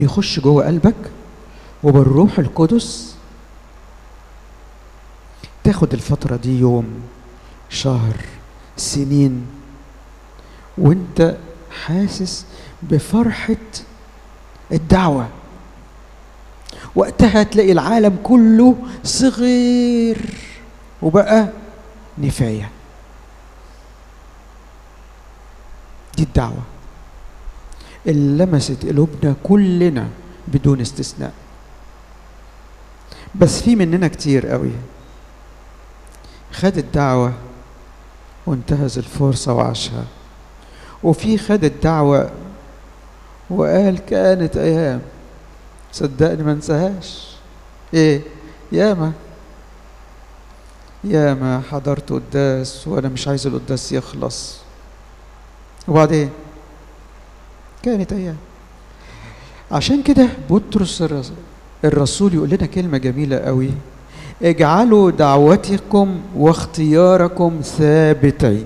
يخش جوه قلبك وبالروح القدس تاخد الفترة دي يوم شهر سنين وانت حاسس بفرحة الدعوة وقتها تلاقي العالم كله صغير وبقى نفاية دي الدعوة اللي لمست قلوبنا كلنا بدون استثناء بس في مننا كتير قوي خد الدعوة وانتهز الفرصة وعاشها وفي خد الدعوة وقال كانت أيام صدقني ما انساهاش ايه ياما ياما حضرت قداس وانا مش عايز القداس يخلص وبعدين كانت ايام عشان كده بطرس الرسول يقول لنا كلمه جميله قوي اجعلوا دعوتكم واختياركم ثابتين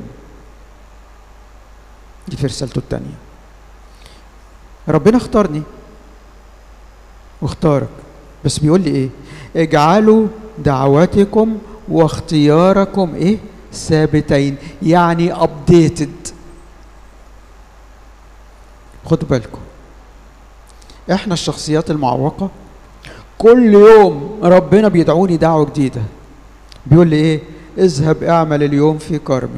دي في رسالته الثانيه ربنا اختارني واختارك بس بيقول لي ايه اجعلوا دعوتكم واختياركم ايه ثابتين يعني ابديتد خدوا بالكم احنا الشخصيات المعوقة كل يوم ربنا بيدعوني دعوة جديدة بيقول لي ايه اذهب اعمل اليوم في كرمي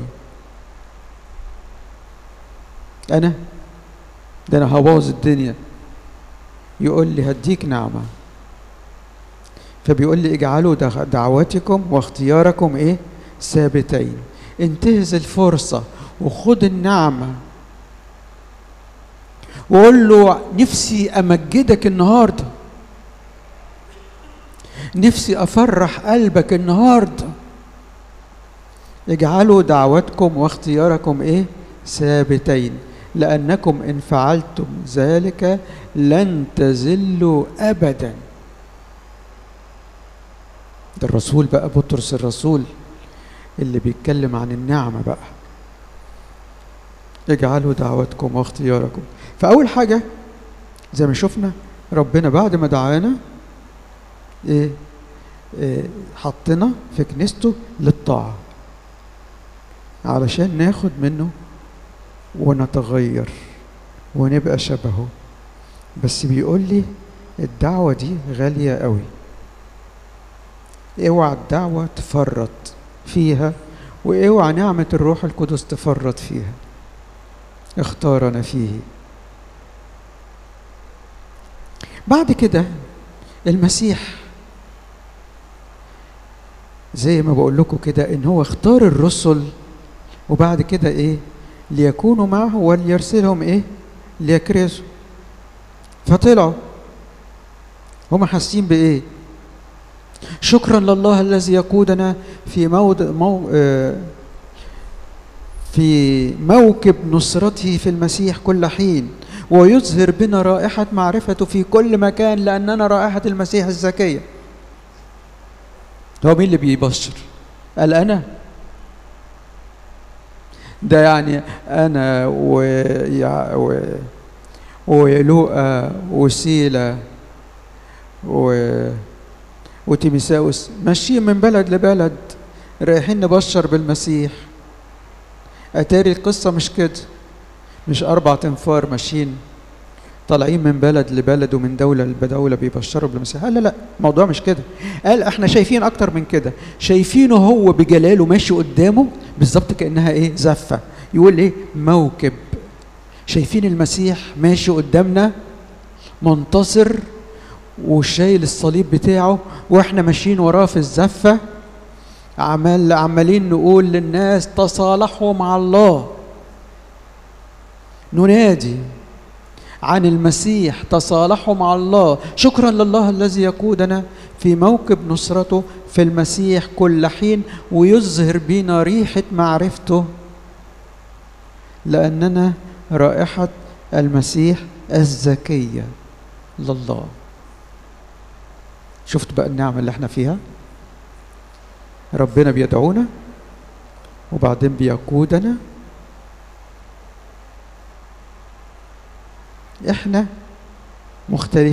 انا ده انا هبوظ الدنيا يقول لي هديك نعمة فبيقول لي اجعلوا دعواتكم واختياركم ايه ثابتين انتهز الفرصة وخد النعمة وقول له نفسي امجدك النهارده نفسي افرح قلبك النهارده اجعلوا دعوتكم واختياركم ايه ثابتين لانكم ان فعلتم ذلك لن تزلوا ابدا ده الرسول بقى بطرس الرسول اللي بيتكلم عن النعمه بقى اجعلوا دعوتكم واختياركم فأول حاجة زي ما شفنا ربنا بعد ما دعانا إيه, إيه حطنا في كنيسته للطاعة علشان ناخد منه ونتغير ونبقى شبهه بس بيقول لي الدعوة دي غالية قوي اوعى الدعوة تفرط فيها واوعى نعمة الروح القدس تفرط فيها اختارنا فيه بعد كده المسيح زي ما بقول لكم كده ان هو اختار الرسل وبعد كده ايه ليكونوا معه وليرسلهم ايه ليكرزوا فطلعوا هم حاسين بايه شكرا لله الذي يقودنا في موضع مو آه في موكب نصرته في المسيح كل حين ويظهر بنا رائحة معرفته في كل مكان لأننا رائحة المسيح الزكية هو مين اللي بيبشر قال أنا ده يعني أنا و... و... ولوقا وسيلة و... وتيميساوس ماشيين من بلد لبلد رايحين نبشر بالمسيح أتاري القصة مش كده مش أربع تنفار ماشيين طالعين من بلد لبلد ومن دولة لدولة بيبشروا بالمسيح قال لا لا الموضوع مش كده قال احنا شايفين أكتر من كده شايفينه هو بجلاله ماشي قدامه بالظبط كأنها إيه زفة يقول إيه موكب شايفين المسيح ماشي قدامنا منتصر وشايل الصليب بتاعه واحنا ماشيين وراه في الزفه عمال عمالين نقول للناس تصالحوا مع الله ننادي عن المسيح تصالحوا مع الله شكرا لله الذي يقودنا في موكب نصرته في المسيح كل حين ويظهر بنا ريحة معرفته لأننا رائحة المسيح الزكية لله شفت بقى النعمة اللي احنا فيها ربنا بيدعونا وبعدين بيقودنا احنا مختلفين